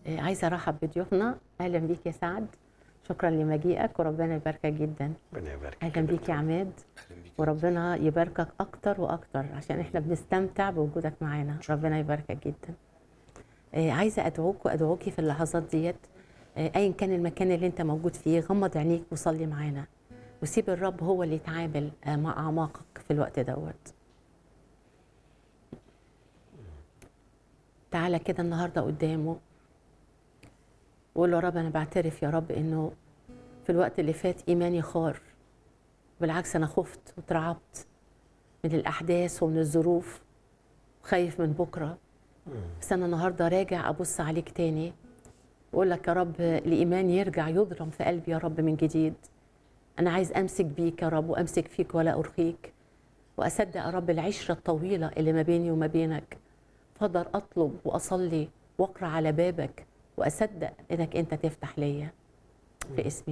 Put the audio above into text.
آه، عايزه ارحب بضيوفنا اهلا بيك يا سعد شكرا لمجيئك وربنا يباركك جدا ربنا يبارك اهلا بيك يا عماد اهلا بيك وربنا يباركك اكتر واكتر عشان احنا بنستمتع بوجودك معانا ربنا يباركك جدا آه، عايزه ادعوك وادعوكي في اللحظات ديت آه، ايا كان المكان اللي انت موجود فيه غمض عينيك وصلي معانا وسيب الرب هو اللي يتعامل آه، مع اعماقك في الوقت دوت تعالى كده النهارده قدامه وقول له يا رب انا بعترف يا رب انه في الوقت اللي فات ايماني خار بالعكس انا خفت واترعبت من الاحداث ومن الظروف خايف من بكره بس انا النهارده راجع ابص عليك تاني واقول لك يا رب الايمان يرجع يضرم في قلبي يا رب من جديد انا عايز امسك بيك يا رب وامسك فيك ولا ارخيك واصدق يا رب العشره الطويله اللي ما بيني وما بينك فاقدر اطلب واصلي واقرا على بابك واصدق انك انت تفتح ليا في اسم